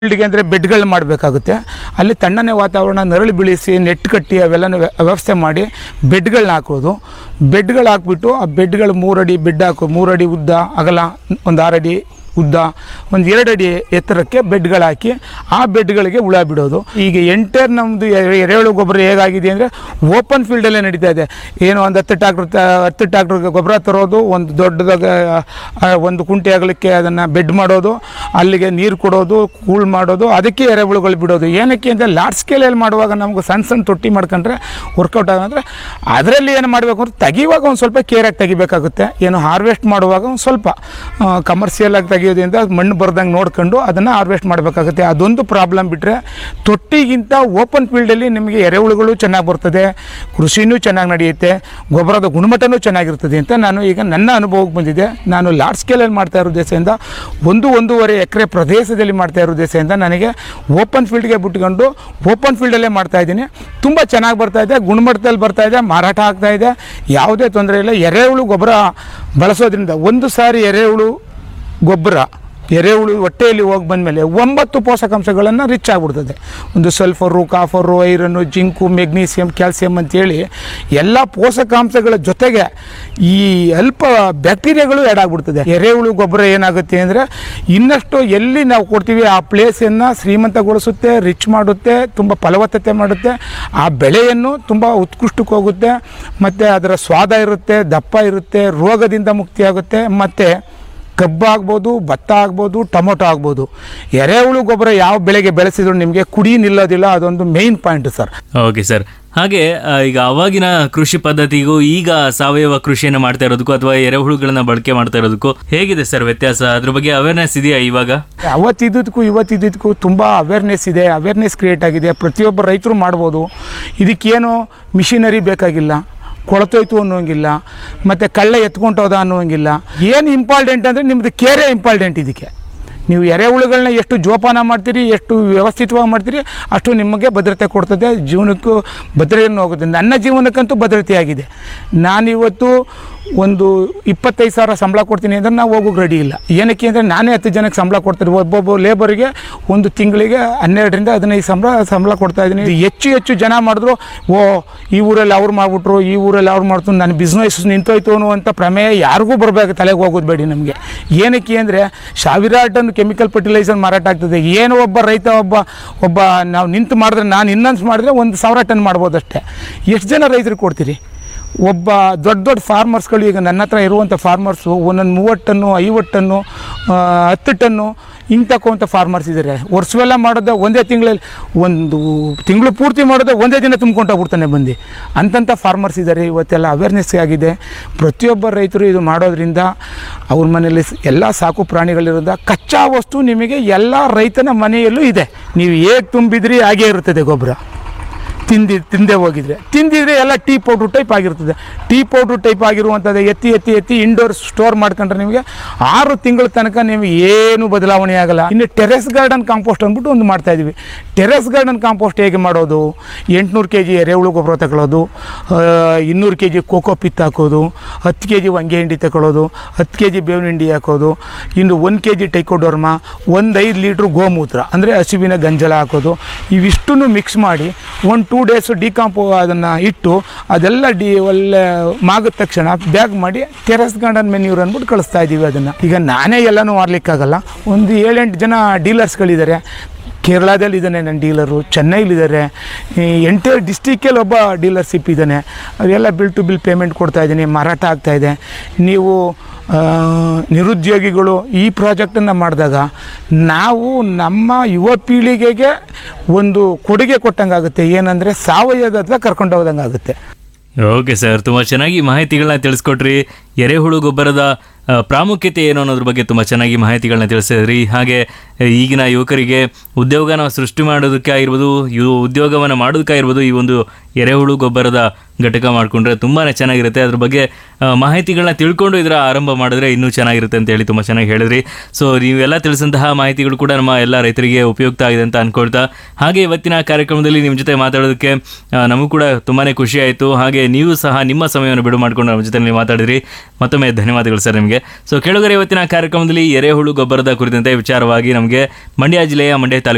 ಫೀಲ್ಡ್ಗೆ ಅಂದರೆ ಬೆಡ್ಗಳು ಮಾಡಬೇಕಾಗುತ್ತೆ ಅಲ್ಲಿ ತಣ್ಣನೆ ವಾತಾವರಣ ನರಳು ಬೀಳಿಸಿ ನೆಟ್ ಕಟ್ಟಿ ಅವೆಲ್ಲನೂ ವ್ಯ- ವ್ಯವಸ್ಥೆ ಮಾಡಿ ಬೆಡ್ಗಳನ್ನ ಹಾಕೋದು ಬೆಡ್ಗಳು ಹಾಕ್ಬಿಟ್ಟು ಆ ಬೆಡ್ಗಳು ಮೂರಡಿ ಬೆಡ್ ಹಾಕೋ ಮೂರಡಿ ಉದ್ದ ಅಗಲ ಒಂದು ಆರಡಿ ಉದ್ದ ಒಂದು ಎರಡು ಅಡಿ ಎತ್ತರಕ್ಕೆ ಬೆಡ್ಗಳು ಹಾಕಿ ಆ ಬೆಡ್ಗಳಿಗೆ ಹುಳ ಬಿಡೋದು ಈಗ ಎಂಟರ್ ನಮ್ಮದು ಎರೆಹುಳು ಗೊಬ್ಬರ ಹೇಗಾಗಿದೆ ಅಂದರೆ ಓಪನ್ ಫೀಲ್ಡಲ್ಲೇ ನಡೀತಾ ಇದೆ ಏನು ಒಂದು ಹತ್ತು ಟ್ರಾಕ್ಟರ್ ಹತ್ತು ಟ್ರಾಕ್ಟರ್ ಗೊಬ್ಬರ ತರೋದು ಒಂದು ದೊಡ್ಡದಾಗ ಆ, ಒಂದು ಕುಂಟೆ ಆಗಲಿಕ್ಕೆ ಅದನ್ನು ಬೆಡ್ ಮಾಡೋದು ಅಲ್ಲಿಗೆ ನೀರು ಕೊಡೋದು ಕೂಲ್ ಮಾಡೋದು ಅದಕ್ಕೆ ಎರೆಹುಳುಗಳು ಬಿಡೋದು ಏನಕ್ಕೆ ಅಂದರೆ ಲಾರ್ಜ್ ಸ್ಕೇಲಲ್ಲಿ ಮಾಡುವಾಗ ನಮ್ಗೆ ಸಣ್ಣ ಸಣ್ಣ ತೊಟ್ಟಿ ಮಾಡ್ಕೊಂಡ್ರೆ ವರ್ಕೌಟ್ ಆಗಂದ್ರೆ ಅದರಲ್ಲಿ ಏನು ಮಾಡಬೇಕು ಅಂದ್ರೆ ತೆಗಿಯುವಾಗ ಒಂದು ಸ್ವಲ್ಪ ಕೇರಾಗಿ ತೆಗಿಬೇಕಾಗುತ್ತೆ ಏನು ಹಾರ್ವೆಸ್ಟ್ ಮಾಡುವಾಗ ಒಂದು ಸ್ವಲ್ಪ ಕಮರ್ಷಿಯಲ್ ಆಗಿ ತೆಗಿಯೋದ್ರಿಂದ ಮಣ್ಣು ಬರ್ದಂಗೆ ನೋಡ್ಕೊಂಡು ಅದನ್ನು ಹಾರ್ವೆಸ್ಟ್ ಮಾಡಬೇಕಾಗುತ್ತೆ ಅದೊಂದು ಪ್ರಾಬ್ಲಮ್ ಬಿಟ್ಟರೆ ತೊಟ್ಟಿಗಿಂತ ಓಪನ್ ಫೀಲ್ಡಲ್ಲಿ ನಿಮಗೆ ಎರೆಹುಳುಗಳು ಚೆನ್ನಾಗಿ ಬರ್ತದೆ ಕೃಷಿನೂ ಚೆನ್ನಾಗಿ ನಡೆಯುತ್ತೆ ಗೊಬ್ಬರದ ಗುಣಮಟ್ಟನೂ ಚೆನ್ನಾಗಿರ್ತದೆ ಅಂತ ನಾನು ಈಗ ನನ್ನ ಅನುಭವಕ್ಕೆ ಬಂದಿದೆ ನಾನು ಲಾರ್ಜ್ ಸ್ಕೇಲಲ್ಲಿ ಮಾಡ್ತಾ ಇರೋ ದೇಶದಿಂದ ಒಂದು ಒಂದೂವರೆ ಎಕರೆ ಪ್ರದೇಶದಲ್ಲಿ ಮಾಡ್ತಾ ಇರೋ ದೇಶದಿಂದ ನನಗೆ ಓಪನ್ ಫೀಲ್ಡ್ಗೆ ಬಿಟ್ಕೊಂಡು ಓಪನ್ ಫೀಲ್ಡಲ್ಲೇ ಮಾಡ್ತಾ ಇದ್ದೀನಿ ತುಂಬ ಚೆನ್ನಾಗಿ ಬರ್ತಾ ಇದೆ ಗುಣಮಟ್ಟದಲ್ಲಿ ಬರ್ತಾ ಇದೆ ಮಾರಾಟ ಆಗ್ತಾ ಇದೆ ಯಾವುದೇ ತೊಂದರೆ ಇಲ್ಲ ಎರೆಹುಳು ಗೊಬ್ಬರ ಬಳಸೋದ್ರಿಂದ ಒಂದು ಸಾರಿ ಎರೆಹುಳು ಗೊಬ್ಬರ ಎರೆಹುಳು ಹೊಟ್ಟೆಯಲ್ಲಿ ಹೋಗಿ ಬಂದಮೇಲೆ ಒಂಬತ್ತು ಪೋಷಕಾಂಶಗಳನ್ನು ರಿಚ್ ಆಗಿಬಿಡ್ತದೆ ಒಂದು sulphur copper iron zinc magnesium calcium ಅಂತೇಳಿ ಎಲ್ಲ ಪೋಷಕಾಂಶಗಳ ಜೊತೆಗೆ ಈ ಅಲ್ಪ ಬ್ಯಾಕ್ಟೀರಿಯಾಗಳು ಆ್ಯಡ್ ಆಗಿಬಿಡ್ತದೆ ಎರೆಹುಳು ಗೊಬ್ಬರ ಏನಾಗುತ್ತೆ ಅಂದರೆ ಇನ್ನಷ್ಟು ಎಲ್ಲಿ ನಾವು ಕೊಡ್ತೀವಿ ಆ ಪ್ಲೇಸನ್ನು ಶ್ರೀಮಂತಗೊಳಿಸುತ್ತೆ ರಿಚ್ ಮಾಡುತ್ತೆ ತುಂಬ ಫಲವತ್ತತೆ ಮಾಡುತ್ತೆ ಆ ಬೆಳೆಯನ್ನು ತುಂಬ ಉತ್ಕೃಷ್ಟಕ್ಕೆ ಹೋಗುತ್ತೆ ಮತ್ತು ಅದರ ಸ್ವಾದ ಇರುತ್ತೆ ದಪ್ಪ ಇರುತ್ತೆ ರೋಗದಿಂದ ಮುಕ್ತಿಯಾಗುತ್ತೆ ಮತ್ತು ಕಬ್ಬು ಆಗ್ಬೋದು ಭತ್ತ ಆಗ್ಬೋದು ಟೊಮೊಟೊ ಆಗ್ಬೋದು ಎರೆಹುಳು ಗೊಬ್ಬರ ಯಾವ ಬೆಳೆಗೆ ಬೆಳೆಸಿದ್ರು ನಿಮಗೆ ಕುಡಿ ನಿಲ್ಲೋದಿಲ್ಲ ಅದೊಂದು main point sir okay sir ಹಾಗೆ ಆ, ಈಗ ಅವಾಗಿನ ಕೃಷಿ ಪದ್ಧತಿಗೂ ಈಗ ಸಾವಯವ ಕೃಷಿಯನ್ನು ಮಾಡ್ತಾ ಇರೋದಕ್ಕೂ ಅಥವಾ ಎರೆಹುಳುಗಳನ್ನ ಬಳಕೆ ಮಾಡ್ತಾ ಇರೋದಕ್ಕೂ ಹೇಗಿದೆ ಸರ್ ವ್ಯತ್ಯಾಸ ಅದ್ರ ಬಗ್ಗೆ ಅವೇರ್ನೆಸ್ ಇದೆಯಾ ಇವಾಗ ಅವತ್ತಿದ್ದಕ್ಕೂ ಇವತ್ತಿದ್ದಕ್ಕೂ ತುಂಬ ಅವೇರ್ನೆಸ್ ಇದೆ ಅವೇರ್ನೆಸ್ ಕ್ರಿಯೇಟ್ ಆಗಿದೆ ಪ್ರತಿಯೊಬ್ಬ ರೈತರು ಮಾಡ್ಬೋದು ಇದಕ್ಕೇನು ಮಿಷಿನರಿ ಬೇಕಾಗಿಲ್ಲ ಕೊಳತೋಯ್ತು ಅನ್ನೋಂಗಿಲ್ಲ ಮತ್ತು ಕಳ್ಳ ಎತ್ಕೊಂಡೋದ ಅನ್ನೋಂಗಿಲ್ಲ ಏನು ಇಂಪಾರ್ಟೆಂಟ್ ಅಂದರೆ ನಿಮ್ಮದು ಕೇರೆ ಇಂಪಾರ್ಟೆಂಟ್ ಇದಕ್ಕೆ ನೀವು ಎರೆಹುಳುಗಳನ್ನ ಎಷ್ಟು ಜೋಪಾನ ಮಾಡ್ತೀರಿ ಎಷ್ಟು ವ್ಯವಸ್ಥಿತವಾಗಿ ಮಾಡ್ತೀರಿ ಅಷ್ಟು ನಿಮಗೆ ಭದ್ರತೆ ಕೊಡ್ತದೆ ಜೀವನಕ್ಕೂ ಭದ್ರತೆಯನ್ನು ಹೋಗುತ್ತೆ ನನ್ನ ಜೀವನಕ್ಕಂತೂ ಭದ್ರತೆ ಆಗಿದೆ ನಾನಿವತ್ತು ಒಂದು ಇಪ್ಪತ್ತೈದು ಸಾವಿರ ಸಂಬಳ ಕೊಡ್ತೀನಿ ಅಂದರೆ ನಾವು ಹೋಗೋಕೆ ರೆಡಿ ಇಲ್ಲ ಏನಕ್ಕೆ ಅಂದರೆ ನಾನೇ ಹತ್ತು ಜನಕ್ಕೆ ಸಂಬಳ ಕೊಡ್ತೀನಿ ಒಬ್ಬೊಬ್ಬ ಲೇಬರಿಗೆ ಒಂದು ತಿಂಗಳಿಗೆ ಹನ್ನೆರಡರಿಂದ ಹದಿನೈದು ಸಂಬಳ ಸಂಬಳ ಕೊಡ್ತಾ ಇದ್ದೀನಿ ಇದು ಹೆಚ್ಚು ಹೆಚ್ಚು ಜನ ಮಾಡಿದ್ರು ಓ ಈ ಊರಲ್ಲಿ ಅವ್ರು ಮಾಡ್ಬಿಟ್ರು ಈ ಊರಲ್ಲಿ ಅವ್ರು ಮಾಡ್ತು ನನ್ನ ಬಿಸ್ನೆಸ್ ನಿಂತೋಯ್ತು ಅನ್ನುವಂಥ ಪ್ರಮೇಯ ಯಾರಿಗೂ ಬರಬೇಕು ತಲೆಗೆ ಹೋಗೋದು ಬೇಡಿ ನಮಗೆ ಏನಕ್ಕೆ ಅಂದರೆ ಸಾವಿರಾರು ಟನ್ ಕೆಮಿಕಲ್ ಫರ್ಟಿಲೈಸರ್ ಮಾರಾಟ ಆಗ್ತದೆ ಏನು ಒಬ್ಬ ರೈತ ಒಬ್ಬ ಒಬ್ಬ ನಾವು ನಿಂತು ಮಾಡಿದ್ರೆ ನಾನು ಇನ್ನೊಂದು ಮಾಡಿದ್ರೆ ಒಂದು ಸಾವಿರ ಟನ್ ಮಾಡ್ಬೋದು ಅಷ್ಟೇ ಎಷ್ಟು ಜನ ರೈತರಿಗೆ ಕೊಡ್ತೀರಿ ಒಬ್ಬ ದೊಡ್ಡ ದೊಡ್ಡ ಫಾರ್ಮರ್ಸ್ಗಳು ಈಗ ನನ್ನ ಹತ್ರ ಇರುವಂಥ ಫಾರ್ಮರ್ಸು ಒಂದೊಂದು ಮೂವತ್ತು ಟನ್ನು ಐವತ್ತು ಟನ್ನು ಆ, ಹತ್ತು ಟನ್ನು ಹಿಂಗೆ ತಕ್ಕುವಂಥ ಫಾರ್ಮರ್ಸ್ ಇದ್ದಾರೆ ವರ್ಷವೆಲ್ಲ ಮಾಡೋದು ಒಂದೇ ತಿಂಗಳಲ್ಲಿ ಒಂದು ತಿಂಗಳು ಪೂರ್ತಿ ಮಾಡೋದು ಒಂದೇ ದಿನ ತುಂಬ್ಕೊಂಡು ಹೋಗ್ಬಿಡ್ತಾನೆ ಬಂದು ಅಂತಂಥ ಫಾರ್ಮರ್ಸ್ ಇದ್ದಾರೆ ಇವತ್ತೆಲ್ಲ ಅವೇರ್ನೆಸ್ ಆಗಿದೆ ಪ್ರತಿಯೊಬ್ಬ ರೈತರು ಇದು ಮಾಡೋದ್ರಿಂದ ಅವ್ರ ಮನೆಯಲ್ಲಿ ಸ್- ಎಲ್ಲ ಸಾಕು ಪ್ರಾಣಿಗಳಿರೋದ್ರಿಂದ ಕಚ್ಚಾ ವಸ್ತು ನಿಮಗೆ ಎಲ್ಲ ರೈತನ ಮನೆಯಲ್ಲೂ ಇದೆ ನೀವು ಹೇಗೆ ತುಂಬಿದ್ರಿ ಹಾಗೇ ಇರ್ತದೆ ಗೊಬ್ಬರ ತಿಂದಿ ತಿಂದೆ ಹೋಗಿದ್ರೆ ತಿಂದಿದ್ರೆ ಎಲ್ಲ ಟೀ ಪೌಡ್ರ್ ಟೈಪ್ ಆಗಿರ್ತದೆ ಟೀ ಪೌಡ್ರ್ ಟೈಪ್ ಆಗಿರುವಂಥದ್ದು ಎತ್ತಿ ಎತ್ತಿ ಎತ್ತಿ ಇಂಡೋರ್ ಸ್ಟೋರ್ ಮಾಡ್ಕೊಂಡ್ರೆ ನಿಮಗೆ ಆರು ತಿಂಗಳ ತನಕ ನಿಮಗೆ ಏನು ಬದಲಾವಣೆ ಆಗಲ್ಲ ಇನ್ನು ಟೆರೆಸ್ ಗಾರ್ಡನ್ ಕಾಂಪೋಸ್ಟ್ ಅಂದ್ಬಿಟ್ಟು ಒಂದು ಮಾಡ್ತಾ ಇದೀವಿ ಟೆರೆಸ್ ಗಾರ್ಡನ್ ಕಾಂಪೋಸ್ಟ್ ಹೇಗೆ ಮಾಡೋದು ಎಂಟುನೂರು ಕೆ ಜಿ ಎರೆಹುಳು ಗೊಬ್ಬರ ತಗೊಳ್ಳೋದು ಇನ್ನೂರು ಕೆ ಜಿ ಕೋಕೋ ಪಿತ್ ಹಾಕೋದು ಹತ್ತು ಕೆ ಜಿ ಹೊಂಗೆ ಹಿಂಡಿ ತಗೊಳ್ಳೋದು ಹತ್ತು ಕೆ ಜಿ ಬೇವಿನ ಹಿಂಡಿ ಹಾಕೋದು ಇನ್ನು ಒಂದು ಕೆ ಜಿ ಟೈಕೋಡೋರ್ಮ ಒಂದು ಐದು ಲೀಟ್ರ್ ಗೋಮೂತ್ರ ಅಂದರೆ ಹಸುವಿನ ಗಂಜಲ ಹಾಕೋದು ಇವಿಷ್ಟನ್ನು ಮಿಕ್ಸ್ ಮಾಡಿ ಒಂದು ಟೂ ಡೇಸ್ ಡಿಕಾಂಪೋ ಅದನ್ನು ಇಟ್ಟು ಅದೆಲ್ಲ ಡಿ ಒಳ್ಳೆ ಮಾಗಿದ ತಕ್ಷಣ ಬ್ಯಾಗ್ ಮಾಡಿ ಟೆರೆಸ್ ಗಾರ್ಡನ್ ಮೆನ್ಯೂರ್ ಅಂದ್ಬಿಟ್ಟು ಕಳಿಸ್ತಾ ಇದ್ದೀವಿ ಅದನ್ನು ಈಗ ನಾನೇ ಎಲ್ಲನೂ ಮಾರಲಿಕ್ಕಾಗಲ್ಲ ಒಂದು ಏಳೆಂಟು ಜನ ಡೀಲರ್ಸ್ಗಳಿದ್ದಾರೆ ಕೇರಳದಲ್ಲಿ ಇದ್ದಾನೆ ನನ್ನ ಡೀಲರು ಚೆನ್ನೈಲಿದ್ದಾರೆ ಎಂಟೈರ್ ಡಿಸ್ಟಿಕಲ್ಲಿ ಒಬ್ಬ ಡೀಲರ್ಶಿಪ್ ಇದ್ದಾನೆ ಅವರೆಲ್ಲ ಬಿಲ್ ಟು ಬಿಲ್ ಪೇಮೆಂಟ್ ಕೊಡ್ತಾ ಇದ್ದೀನಿ ಮಾರಾಟ ಆಗ್ತಾ ಇದೆ ನೀವು ಆ, ನಿರುದ್ಯೋಗಿಗಳು ಈ ಪ್ರಾಜೆಕ್ಟನ್ನು ಮಾಡಿದಾಗ ನಾವು ನಮ್ಮ ಯುವ ಪೀಳಿಗೆಗೆ ಒಂದು ಕೊಡುಗೆ ಕೊಟ್ಟಂಗಾಗುತ್ತೆ ಏನಂದರೆ ಸಾವಯವದ ಕರ್ಕೊಂಡು ಹೋದಂಗೆ ಆಗುತ್ತೆ ಓಕೆ ಸರ್ ತುಂಬಾ ಚೆನ್ನಾಗಿ ಮಾಹಿತಿಗಳನ್ನ ತಿಳಿಸ್ಕೊಟ್ರಿ ಎರೆಹುಳು ಗೊಬ್ಬರದ ಆ, ಪ್ರಾಮುಖ್ಯತೆ ಏನು ಅನ್ನೋದ್ರ ಬಗ್ಗೆ ತುಂಬ ಚೆನ್ನಾಗಿ ಮಾಹಿತಿಗಳನ್ನ ತಿಳಿಸಿದ್ರಿ ಹಾಗೆ ಆ, ಈಗಿನ ಯುವಕರಿಗೆ ಉದ್ಯೋಗನ ಸೃಷ್ಟಿ ಮಾಡೋದಕ್ಕೆ ಆಗಿರ್ಬೋದು ಇವು ಉದ್ಯೋಗವನ್ನು ಮಾಡೋದಕ್ಕಾಗಿರ್ಬೋದು ಈ ಒಂದು ಎರೆಹುಳು ಗೊಬ್ಬರದ ಘಟಕ ಮಾಡಿಕೊಂಡ್ರೆ ತುಂಬಾ ಚೆನ್ನಾಗಿರುತ್ತೆ ಅದ್ರ ಬಗ್ಗೆ ಆ, ಮಾಹಿತಿಗಳನ್ನ ತಿಳ್ಕೊಂಡು ಇದರ ಆರಂಭ ಮಾಡಿದ್ರೆ ಇನ್ನೂ ಚೆನ್ನಾಗಿರುತ್ತೆ ಅಂತ ಹೇಳಿ ತುಂಬ ಚೆನ್ನಾಗಿ ಹೇಳಿದ್ರಿ ಸೊ ನೀವೆಲ್ಲ ತಿಳಿಸಂತಹ ಮಾಹಿತಿಗಳು ಕೂಡ ನಮ್ಮ ಎಲ್ಲ ರೈತರಿಗೆ ಉಪಯುಕ್ತ ಆಗಿದೆ ಅಂತ ಅನ್ಕೊಳ್ತಾ ಹಾಗೆ ಇವತ್ತಿನ ಕಾರ್ಯಕ್ರಮದಲ್ಲಿ ನಿಮ್ಮ ಜೊತೆ ಮಾತಾಡೋದಕ್ಕೆ ಆ, ನಮಗೂ ಕೂಡ ತುಂಬಾ ಖುಷಿ ಆಯಿತು ಹಾಗೆ ನೀವು ಸಹ ನಿಮ್ಮ ಸಮಯವನ್ನು ಬಿಡು ಮಾಡಿಕೊಂಡು ನಮ್ಮ ಜೊತೆ ನೀವು ಮಾತಾಡಿದ್ರಿ ಮತ್ತೊಮ್ಮೆ ಧನ್ಯವಾದಗಳು ಸರ್ ನಿಮಗೆ ಸೊ ಕೇಳುಗರೆ ಇವತ್ತಿನ ಕಾರ್ಯಕ್ರಮದಲ್ಲಿ ಎರೆಹುಳು ಗೊಬ್ಬರದ ಕುರಿತಂತೆ ವಿಚಾರವಾಗಿ ನಮಗೆ ಮಂಡ್ಯ ಜಿಲ್ಲೆಯ ಮಂಡ್ಯ ತಾಲೂಕು